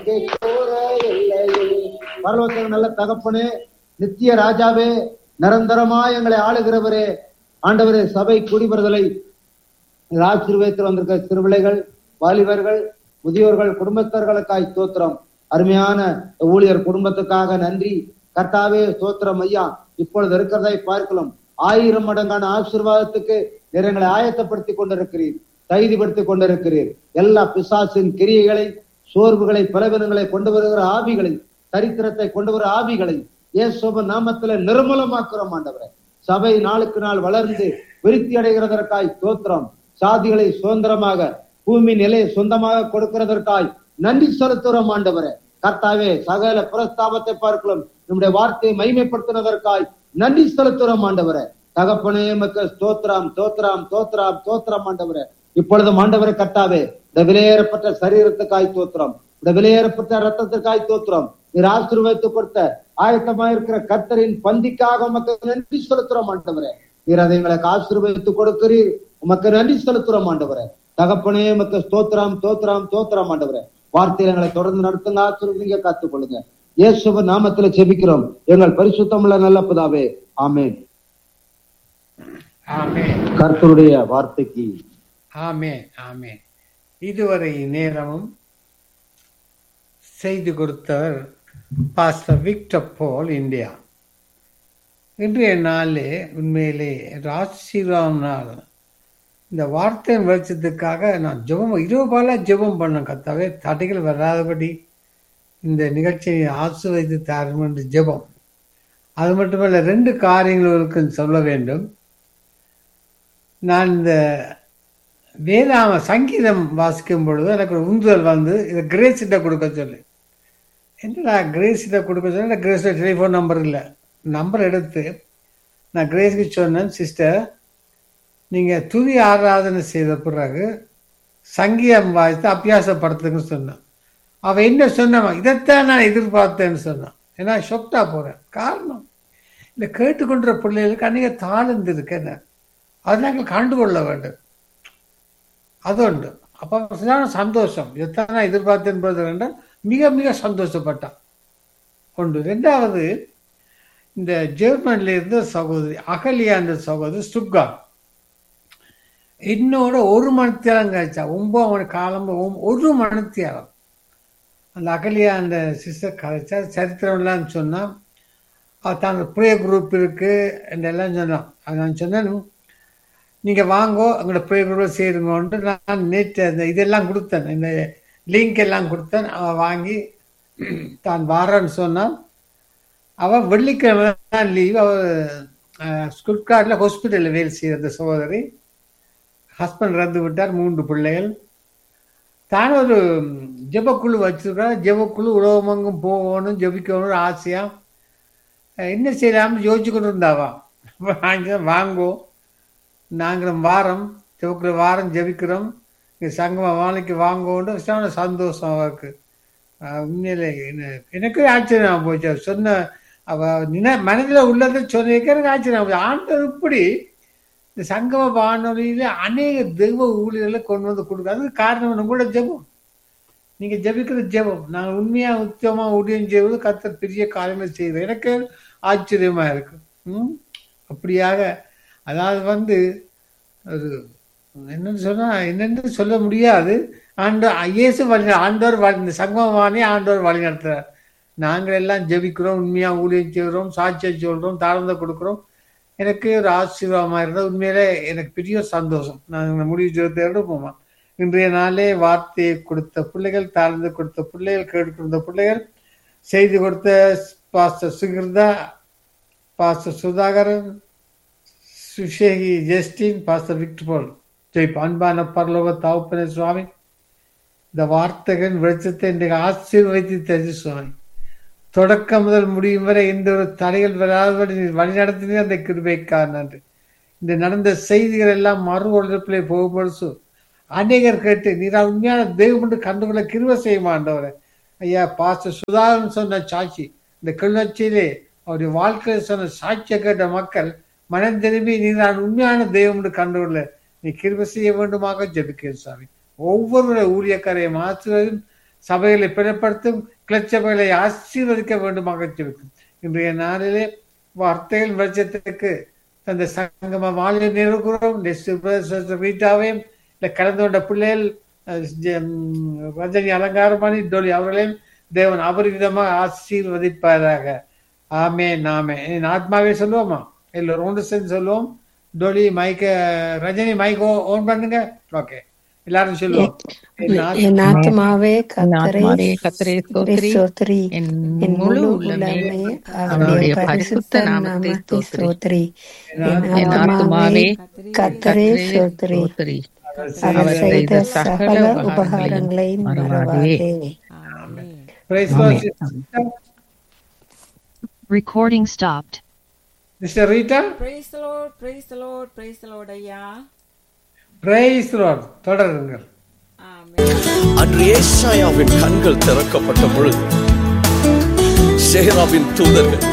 வாழ்க்கை கோர எல்லையே பரலோகத்தில் நல்ல தகப்பனே நித்திய ராஜாவே நிரந்தரமா எங்களை ஆளுகிறவரே ஆண்டவரே சபை குடிபெறுதலை ஆசீர்வதித்து வந்திருக்கிற சிறுபிள்ளைகள் வாலிபர்கள் முதியோர்கள் குடும்பஸ்தர்களுக்காய் ஸ்தோத்திரம் அருமையான ஊழியர் குடும்பத்துக்காக நன்றி கர்த்தாவே ஸ்தோத்திரம் ஐயா இப்பொழுது இருக்கிறதை பார்க்கலாம் ஆயிரம் மடங்கான ஆசீர்வாதத்துக்கு நீர் எங்களை ஆயத்தப்படுத்தி கொண்டிருக்கிறீர் தைரியப்படுத்தி கொண்டிருக்கிறீர் எல்லா பிசாசின் கிரியைகளை சோர்வுகளை பலவீனங்களை கொண்டு வருகிற ஆவிகளை சரித்திரத்தை கொண்டு வர ஆவிகளை இயேசுவ நாமத்துல நிர்மூலமாக்குறோம் ஆண்டவரே சபை நாளுக்கு நாள் வளர்ந்து விருத்தி அடைகிறதற்காய் தோத்திரம் சாதிகளை சுதந்திரமாக பூமி நிலையை சொந்தமாக கொடுக்கிறதற்காய் நன்றி செலுத்துகிறோம் ஆண்டவரே கர்த்தாவே சகல பிரஸ்தாபத்தை பார்க்கலாம் நம்முடைய வார்த்தையை மைமைப்படுத்தினதற்காய் நன்றி செலுத்துகிறோம் ஆண்டவரே தகப்பனே மக்கள் ஸ்தோத்திரம் தோத்திரம் தோத்திரம் தோத்திரம் ஆண்டவரே இப்பொழுதும் ஆண்டவரே கர்த்தாவே இந்த விலையேறப்பட்ட சரீரத்துக்காய் தோத்திரம் இந்த விலையேறப்பட்ட ரத்தத்துக்காய் தோத்திரம் நீர் ஆசீர்வதித்து கொடுத்த ஆயத்தமா இருக்கிற கர்த்தரின் பந்திக்காக உமக்கு நன்றி செலுத்துறோம் ஆண்டவரே நீர் அதை எங்களுக்கு ஆசீர்வதித்து கொடுக்கிறீர் உமக்கு நன்றி செலுத்துறோம் ஆண்டவரே தகப்பனே உமக்கு ஸ்தோத்திரம் தோத்திரம் தோத்திரம் ஆண்டவரே வார்த்தையில எங்களை தொடர்ந்து நடத்துங்க ஆசீர்வதிங்க காத்துக்கொள்ளுங்க இயேசுவ நாமத்துல ஜெபிக்கிறோம் எங்கள் பரிசுத்தமுள்ள நல்ல பிதாவே ஆமென் ஆமென் கர்த்தருடைய வார்த்தைக்கு ஆமென் ஆமென் இதுவரை நேரமும் செய்து கொடுத்தவர் பாஸ்டர் விக்டர் போல் இந்தியா இன்றைய நாளிலே உண்மையிலே ராஜ்ஸ்ரீராம் நாள் இந்த வார்த்தையின் வெளிச்சத்துக்காக நான் ஜெபம் இரவு பல ஜெபம் பண்ண கத்தாவே தடைகள் வராதபடி இந்த நிகழ்ச்சியை ஆசிர்வதித்து தாரும் என்று ஜெபம் அது மட்டுமல்ல ரெண்டு காரியங்கள் இருக்குன்னு சொல்ல வேண்டும் நான் இந்த வேதாம சங்கீதம் வாசிக்கும் பொழுது எனக்கு ஒரு உந்துதல் வந்து இதை கிரேஸிட்ட கொடுக்க சொல்லி என்னடா கிரேஸிட்ட கொடுக்க சொல்லி கிரேஸில் டெலிஃபோன் நம்பர் இல்லை நம்பர் எடுத்து நான் கிரேஸுக்கு சொன்னேன் சிஸ்டர் நீங்கள் துதி ஆராதனை செய்த பிறகு சங்கீதம் வாசித்து அபியாசப்படுத்துங்கன்னு சொன்னேன் அவள் என்ன சொன்னவன் இதைத்தான் நான் எதிர்பார்த்தேன்னு சொன்னான் ஏன்னா ஷொக்டா போகிறேன் காரணம் இந்த கேட்டுக்கொண்ட பிள்ளைகளுக்கு அன்றைக்கி தாழ்ந்து இருக்கேன் அது நாங்கள் கண்டுகொள்ள வேண்டும் അതുണ്ട് അപ്പം ഇതാണ് സന്തോഷം ഇതാണ് நான் எதிர்பார்த்தேன் என்பது வேண்டாம் மிக மிக சந்தோஷப்பட்டான் உண்டு ரெண்டாவது இந்த ஜெர்மனில இருந்த சகோதரி அகலியா என்ற சகோதரி ஸ்டுப்கார்ட் என்னோட ஒரு மணித்தியாலம் கழிச்சா ஒன்பது மணி காலம் ஒரு மணித்தியாலம் அந்த அகலியா அந்த சிஸ்டர் கழிச்சா சரித்திரம்லாம் சொன்னா அவ தான் ப்ரே குரூப் இருக்கு எல்லாம் சொன்னான் அது நான் சொன்னேன் நீங்க வாங்கோ எங்களோட ப்ரே குரூப் சேருங்கன்ட்டு நான் நேற்று அந்த இதெல்லாம் கொடுத்தேன் இந்த லிங்க் எல்லாம் கொடுத்தேன் அவன் வாங்கி தான் வாரன்னு சொன்னான் அவன் வெள்ளிக்கிழமை தான் லீவ் அவள் ஸ்குட்கார்டில் ஹாஸ்பிட்டலில் வேலை செய்கிற சகோதரி ஹஸ்பண்ட் இறந்து விட்டார் மூன்று பிள்ளைகள் தான் ஒரு ஜெபக்குழு வச்சிருக்கிறா ஜெபக்குழு உலகமங்கும் போகணும் ஜெபிக்கணும் ஆசையா என்ன செய்யலாம்னு யோசிச்சு கொண்டு இருந்தாவா வாங்க வாங்கோ நாங்களும் வாரம் ஜெபிக்கிற வாரம் ஜெபிக்கிறோம் இங்கே சங்கம வாழைக்கு வாங்கோன்னு சந்தோஷம் அவருக்கு உண்மையிலே எனக்கு ஆச்சரியம் போச்சு சொன்ன அவ நின மனதில் உள்ளதை சொன்னதுக்கு எனக்கு ஆச்சரியம் போச்சு ஆண்டவர் இப்படி இந்த சங்கம வானொலியில அநேக தெய்வ ஊழியர்களை கொண்டு வந்து கொடுக்குறது அதுக்கு காரணம் கூட ஜெபம் நீங்க ஜெபிக்கிற ஜெபம் நான் உண்மையா உத்தமா ஊழியம் செய்வது கத்த பெரிய காரியங்கள் செய்வது எனக்கு ஆச்சரியமா இருக்கு ம் அப்படியாக அதாவது வந்து அது என்னன்னு சொன்னா என்னன்னு சொல்ல முடியாது ஆண்டு இயேசு வழி ஆண்டவர் வழி இந்த சங்கமவானே ஆண்டவர் வழி நடத்துறார் நாங்கள் எல்லாம் ஜெபிக்கிறோம் உண்மையா ஊழியம் செய்கிறோம் சாட்சியம் சொல்றோம் தாழ்ந்த கொடுக்குறோம் எனக்கு ஒரு ஆசீர்வாதமாக இருந்தால் உண்மையிலே எனக்கு பெரிய சந்தோஷம் நான் முடிவு செய்வதோடு போமா இன்றைய நாளே வார்த்தையை கொடுத்த பிள்ளைகள் தாழ்ந்து கொடுத்த பிள்ளைகள் கேட்டுக்கொடுத்த பிள்ளைகள் செய்து கொடுத்த பாஸ்டர் சுகிர்தா பாஸ்டர் சுதாகரன் சுஷேகி Justin pastor Victor Paul Jai அன்பான பரலோக தாவுப்பன சுவாமி இந்த வார்த்தைகள் வெளிச்சத்தை இன்றைக்கு ஆசீர்வதித்து தெரிஞ்சு சுவாமி தொடக்கம் முதல் முடியும் வரை எந்த ஒரு தடைகள் வராதபடி வழி நடத்தினே அந்த கிருபைக்கா நன்றி இந்த நடந்த செய்திகள் எல்லாம் மறு ஒழிப்பிலே போகும்பொழுது அநேகர் கேட்டு நீரா உண்மையான தெய்வம் என்று கண்டுகொள்ள கிருவ செய்ய மாட்டவரை ஐயா பாச சுதாகரன் சொன்ன சாட்சி இந்த கிளர்ச்சியிலே அவருடைய வாழ்க்கையில் சொன்ன சாட்சியை கேட்ட மக்கள் மனம் திரும்பி நீ நான் உண்மையான தெய்வம் என்று கண்டுகொள்ள நீ கிருப செய்ய வேண்டுமாக ஜெபிக்கிறேன் சாமி ஒவ்வொரு ஊழியக்காரையும் ஆற்றுவதும் சபைகளை பிறப்படுத்தும் கிளச்சபைகளை ஆசீர்வதிக்க வேண்டுமாக இருக்கும் இன்றைய நாளிலே வார்த்தைகள் வெளிச்சத்துக்கு தந்த சங்கம மாலை நிறுவுகிறோம் ரீட்டாவையும் இல்லை கலந்து கொண்ட பிள்ளைகள் அஹ், ஜெ- ம், ரஜினி அலங்காரமணி டோலி அவர்களையும் தேவன் அபரிவிதமாக ஆசீர்வதிப்பாராக ஆமே நாமே என் ஆத்மாவே சொல்லுவோமா எல்லோரும் ஒன்று சேர்ந்து சொல்லுவோம் டோலி மைக்க ரஜினி மைக் ஓன் பண்ணுங்க ஓகே எல்லாரும் சொல்லுவோம் என் ஆத்மா- என் ஆத்மாவே என் கத்தரை ஆத்மாவே கர்த்தரை ஸ்தோத்திரி ஸ்தோத்திரி என் என் முழு முழு உள்ளமே உள்ளமே அவருடைய அவருடைய பரிசுத்த பரிசுத்த நாமத்தை நாமத்தை ஸ்தோத்திரி ஸ்தோத்திரி என் என் என் ஆத்மாவே ஆத்மாவே கத்தரே கர்த்தரை ஸ்தோத்திரி ஸ்தோத்திரி அவர் அவர் செய்த செய்த சகல சகல உபகாரங்களையும் மறவாதே. மறவாதே Praise God, amen. sister. Recording stopped. Sister Rita, Praise the Lord, praise the Lord, praise the Lord ஐயா praise the Lord. தொடருங்கள் ஆமென் அன்று ஏசாயாவின் கண்கள் திறக்கப்பட்ட பொழுது சேராவின் தூதர்கள்